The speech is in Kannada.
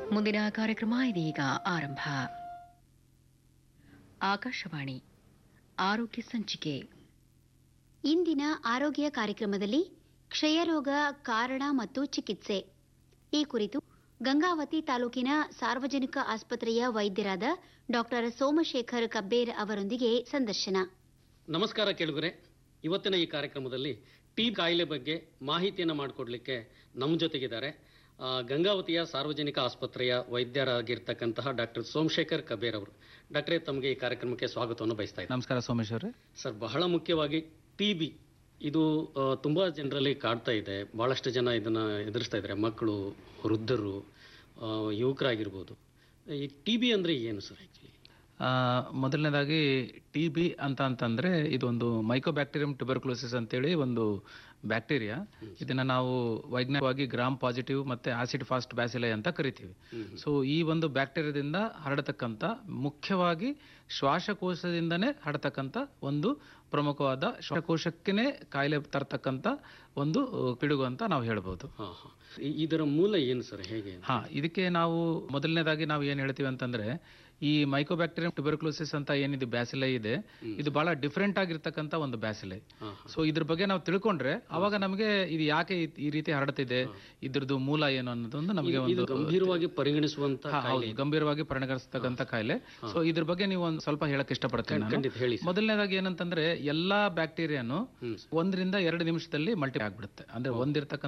ಮುಂದಿನ ಕಾರ್ಯಕ್ರಮ ಇದೀಗ ಆರಂಭ ಆಕಾಶವಾಣಿ ಆರೋಗ್ಯ ಸಂಚಿಕೆ ಇಂದಿನ ಆರೋಗ್ಯ ಕಾರ್ಯಕ್ರಮದಲ್ಲಿ ಕ್ಷಯರೋಗ ಕಾರಣ ಮತ್ತು ಚಿಕಿತ್ಸೆ ಈ ಕುರಿತು ಗಂಗಾವತಿ ತಾಲೂಕಿನ ಸಾರ್ವಜನಿಕ ಆಸ್ಪತ್ರೆಯ ವೈದ್ಯರಾದ ಡಾಕ್ಟರ್ ಸೋಮಶೇಖರ್ ಕಬ್ಬೇರ್ ಅವರೊಂದಿಗೆ ಸಂದರ್ಶನ ನಮಸ್ಕಾರ ಕೇಳುಗರೆ ಇವತ್ತಿನ ಈ ಕಾರ್ಯಕ್ರಮದಲ್ಲಿ ಟಿ ಕಾಯಿಲೆ ಬಗ್ಗೆ ಮಾಹಿತಿಯನ್ನು ಮಾಡಿಕೊಡ್ಲಿಕ್ಕೆ ನಮ್ಮ ಜೊತೆಗಿದ್ದಾರೆ ಆ, ಗಂಗಾವತಿಯ ಸಾರ್ವಜನಿಕ ಆಸ್ಪತ್ರೆಯ ವೈದ್ಯರಾಗಿರ್ತಕ್ಕಂತಹ ಡಾಕ್ಟರ್ ಸೋಮಶೇಖರ್ ಕಬೇರ್ ಅವರು ಡಾಕ್ಟ್ರೇ ತಮಗೆ ಈ ಕಾರ್ಯಕ್ರಮಕ್ಕೆ ಸ್ವಾಗತವನ್ನು ಬಯಸ್ತಾ ಇದ್ದೀನಿ ನಮಸ್ಕಾರ ಸೋಮೇಶ್ ಅವರೇ ಸರ್ ಬಹಳ ಮುಖ್ಯವಾಗಿ ಟಿ ಬಿ ಇದು ಆ, ತುಂಬಾ ಜನರಲ್ಲಿ ಕಾಡ್ತಾ ಇದೆ ಬಹಳಷ್ಟು ಜನ ಇದನ್ನ ಎದುರಿಸ್ತಾ ಇದ್ದಾರೆ ಮಕ್ಕಳು ವೃದ್ಧರು ಆ, ಯುವಕರಾಗಿರ್ಬೋದು ಈ ಟಿ ಬಿ ಅಂದ್ರೆ ಏನು ಸರ್ ಆಕ್ಚುಲಿ ಆ, ಮೊದಲನೇದಾಗಿ ಟಿ ಬಿ ಅಂತ ಅಂತಂದ್ರೆ ಇದೊಂದು ಮೈಕೋಬ್ಯಾಕ್ಟೀರಿಯಂ ಟ್ಯುಬರ್ಕ್ಲೋಸಿಸ್ ಅಂತೇಳಿ ಒಂದು ಬ್ಯಾಕ್ಟೀರಿಯಾ ಇದನ್ನ ನಾವು ವೈಜ್ಞಾನಿಕವಾಗಿ ಗ್ರಾಮ್ ಪಾಸಿಟಿವ್ ಮತ್ತೆ ಆಸಿಡ್ ಫಾಸ್ಟ್ ಬ್ಯಾಸಿಲೈ ಅಂತ ಕರಿತೀವಿ ಸೊ ಈ ಒಂದು ಬ್ಯಾಕ್ಟೀರಿಯಾದಿಂದ ಹರಡತಕ್ಕಂಥ ಮುಖ್ಯವಾಗಿ ಶ್ವಾಸಕೋಶದಿಂದನೇ ಹರಡತಕ್ಕಂಥ ಒಂದು ಪ್ರಮುಖವಾದ ಶ್ವಾಸಕೋಶಕ್ಕೇನೆ ಕಾಯಿಲೆ ತರ್ತಕ್ಕಂಥ ಒಂದು ಆ, ಪಿಡುಗು ಅಂತ ನಾವು ಹೇಳ್ಬೋದು ಹಾ ಹಾ ಈ- ಇದರ ಮೂಲ ಏನು ಸರ್ ಹೇಗೆ ಹಾ ಇದಕ್ಕೆ ನಾವು ಮೊದಲನೇದಾಗಿ ನಾವು ಏನ್ ಹೇಳ್ತೀವಿ ಅಂತಂದ್ರೆ ಈ ಮೈಕೋಬ್ಯಾಕ್ಟೀರಿಯಂ ಟ್ಯುಬರ್ಕ್ಲೋಸಿಸ್ ಅಂತ ಏನಿದೆ ಬ್ಯಾಸಿಲೈ ಇದೆ ಇದು ಬಹಳ ಡಿಫ್ರೆಂಟ್ ಆಗಿರ್ತಕ್ಕಂಥ ಒಂದು ಬ್ಯಾಸಿಲೈ ಹಾ, ಸೊ ಇದ್ರ ಬಗ್ಗೆ ನಾವು ತಿಳ್ಕೊಂಡ್ರೆ ಅವಾಗ ನಮಗೆ ಇದು ಯಾಕೆ ಈ- ಈ ರೀತಿ ಹರಡ್ತಿದೆ ಇದ್ರದ್ದು ಮೂಲ ಏನು ಅನ್ನೋದೊಂದು ನಮಗೆ ಇದು ಒಂದು ಗಂಭೀರವಾಗಿ ಪರಿಗಣಿಸುವಂತ ಹಾ, ಹೌದು ಗಂಭೀರವಾಗಿ ಪರಿಗಣಿಸ್ತಕ್ಕಂಥ ಕಾಯಿಲೆ ಸೊ ಇದ್ರ ಬಗ್ಗೆ ನೀವು ಒಂದು ಸ್ವಲ್ಪ ಹೇಳಕ್ ಇಷ್ಟಪಡ್ತೀನಿ ನಾನು. ಖಂಡಿತ ಹೇಳಿ ಸರ್. ಮೊದಲನೇದಾಗಿ ಏನಂತಂದ್ರೆ ಎಲ್ಲಾ ಬ್ಯಾಕ್ಟೀರಿಯಾನು ಹ್ಮ್ ಒಂದರಿಂದ ಎರಡು ನಿಮಿಷದಲ್ಲಿ ಮಲ್ಟಿ ಆಗ್ಬಿಡುತ್ತೆ ಅಂದ್ರೆ ಒಂದಿರ್ತಕ್ಕಂಥ